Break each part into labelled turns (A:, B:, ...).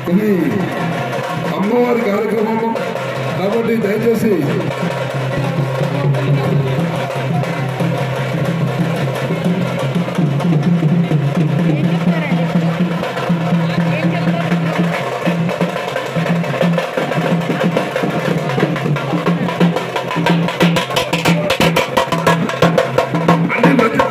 A: ఇది అమ్మవారి కార్యక్రమము కాబట్టి దయచేసి అన్ని మధ్య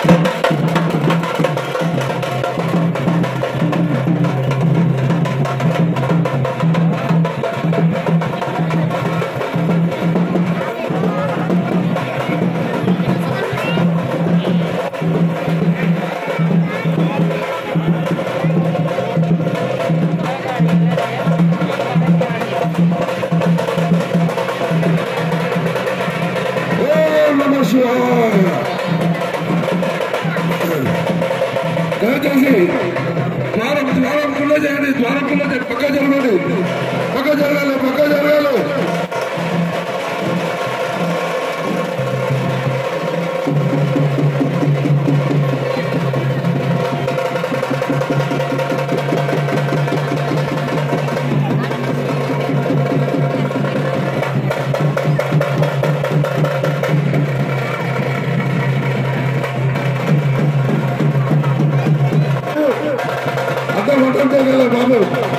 A: ఓం నమ శివాయ దయచేసి ద్వారం ద్వారం కుల్ల చేయండి ద్వారం కుల్ల చేయండి పక్క జరగండి పక్క జరగాలి పక్క జరగాలి అర్థం పట్టంటే కదా బాబు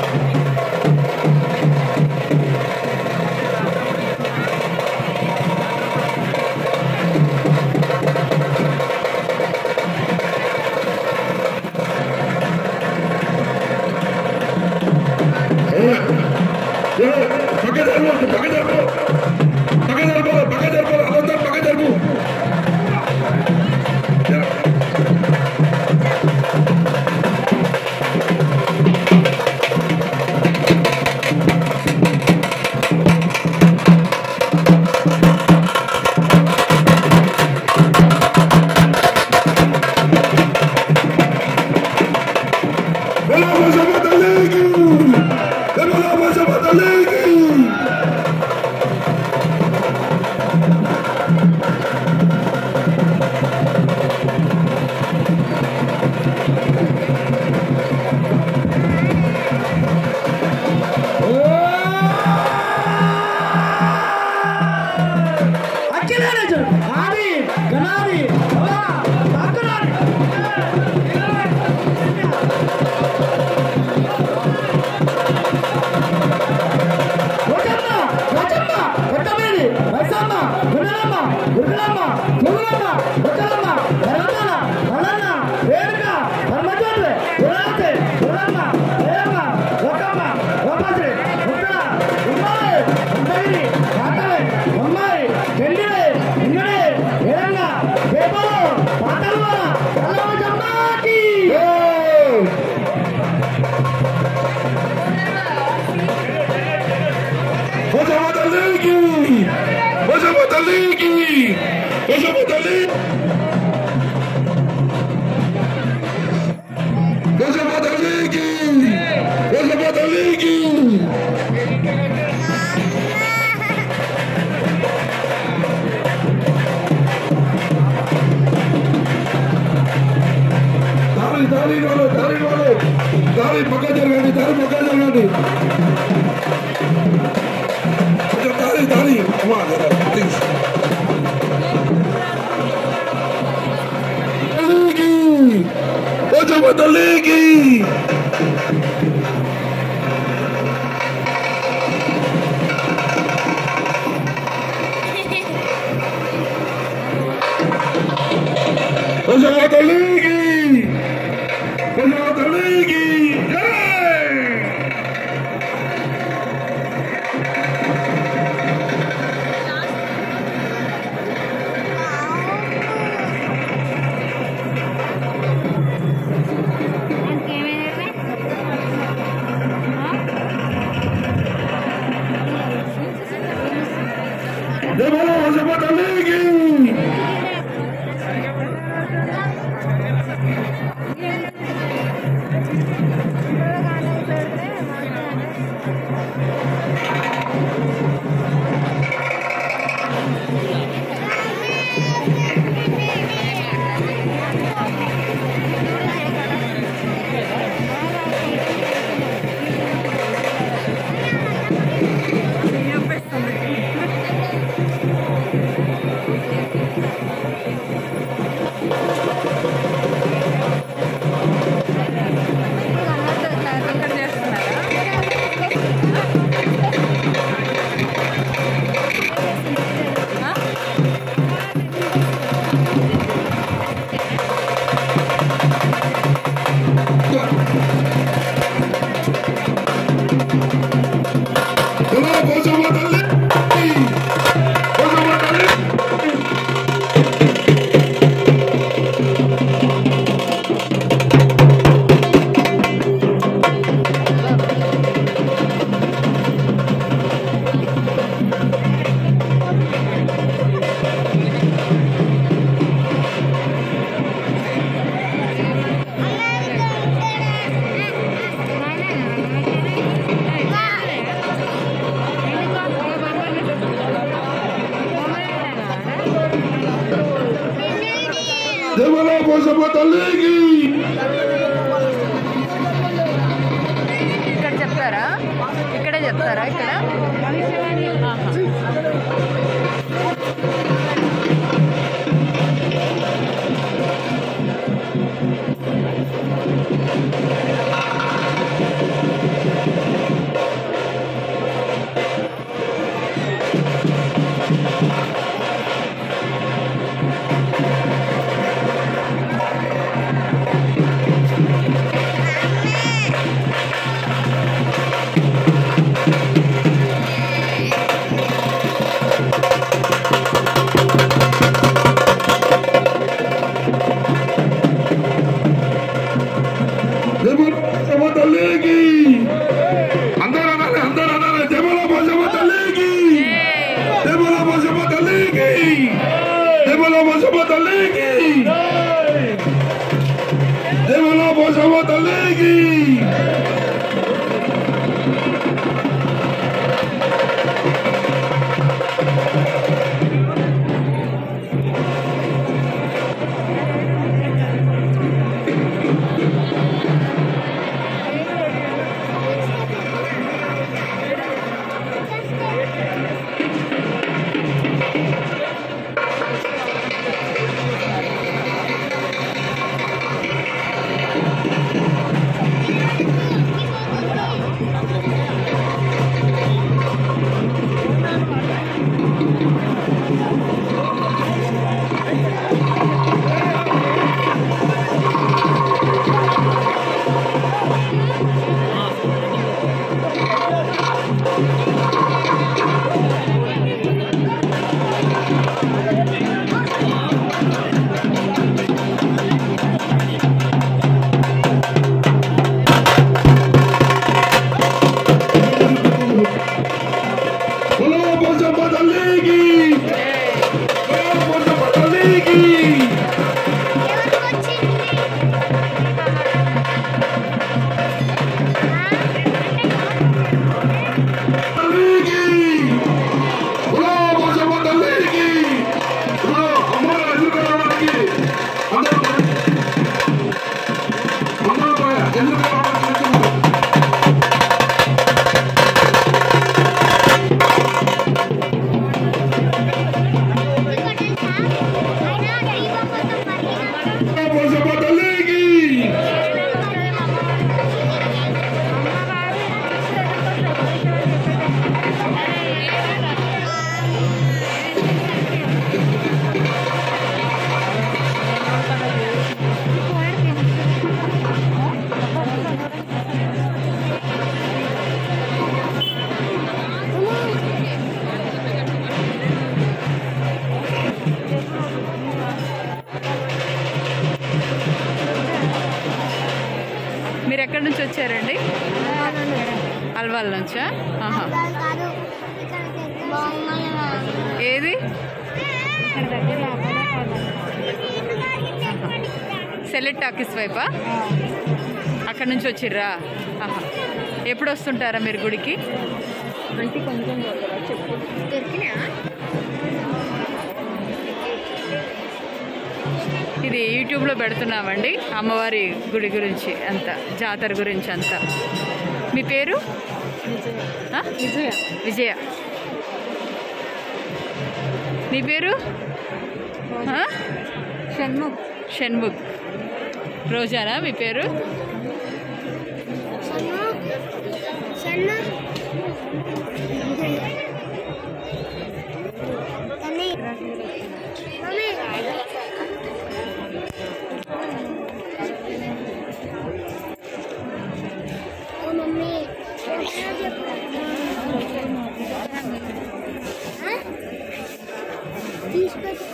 A: ఏ, పక్క జరుపు పక్క జరుపు పక్క జరుపు పక్క జరుపు అబద్ధం పక్క జరుపు Vamos a Matalegui! Vamos a Matalegui!
B: Akhilesh ఆది గణాది భవ తాకరాని కోటమ్మ కోటమ్మ కొట్టమేది వైసమ్మ గుణలమ్మ గురులమ్మ తుగులమ్మ బుక్కలమ్మ వరదన వలన్న రేణుక పరమజ్యోతి గుణాతి గుణమ్మ దేవమ్మ ఒకమ్మ గోపశ్రీ ముద్ర ఉమ్మాయి ఉమ్మగిరి కాతవే బొమ్మాయి చెండివే ఇంగడే ఏరంగ దేవో పాటల్వర కలవజమ్మాకి
A: Vamos a Matalegui! Vamos a Matalegui! Vamos a Matalegui! Vamos a Matalegui! Vamos a Matalegui! దారి దారి వాళ్ళు దారి వాళ్ళు దారి పక్క జరగండి దారి పక్క జరగండి కొంచెం దారి దారి అమ్మా జర ప్లీజ్ కొంచెం తల్లికి కొంచెం తల్లికి కొంచెం తల్లికి జై
C: Aunque me
A: పోసమ్మ తల్లికి
C: ఇక్కడ చెప్తారా ఇక్కడే చెప్తారా ఇక్కడ ఆహా.
A: జయమల పోసమ్మ తల్లికి అందరూ అనాలి అందరూ అనాలి జయమల పోసమ్మ తల్లికి జయమల పోసమ్మ తల్లికి జయమల పోసమ్మ తల్లికి జయమల పోసమ్మ తల్లికి బలో పోసమ్మ తల్లికి బలో పోసమ్మ తల్లికి తల్లికి బలో పోసమ్మ తల్లికి బలో అమ్మవారు ఎదుర్కోవడానికి అందరూ అందరూ పోయా ఎదుర్కోవడానికి పోసమ్మ తల్లికి
C: మీరు ఎక్కడి నుంచి వచ్చారండి అల్వాల్ నుంచా ఆహా ఏది సెలెక్ట్ టాకీస్ వైపా అక్కడ నుంచి వచ్చిర్రా ఆహా ఎప్పుడు వస్తుంటారా మీరు గుడికి ఇది యూట్యూబ్లో పెడుతున్నామండి అమ్మవారి గుడి గురించి అంత జాతర గురించి అంతా మీ పేరు ఆ? విజయ నీ పేరు ఆ?
D: షణ్ముఖ్
C: షణ్ముఖ్ రోజానా మీ పేరు
D: షణ్ముఖ్ షణ్ముఖ్ తనే మమ్మీ ఓ మమ్మీ ఒకసారి చెప్పు ఆ? తీసుకొచ్చి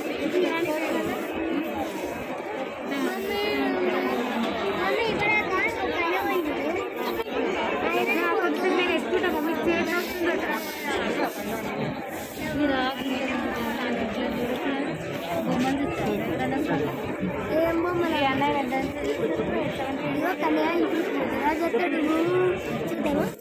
D: మమ్మీ మమ్మీ ఇక్కడ కాదు పైన పోయింది కొంచెం నేను ఎక్కువ మమ్మీ చేతి వస్తుందట ఏం బొమ్మలు అన్నారు ఇదిగో కళ్యాణ్ ఎలా చెప్తాడు చూద్దామా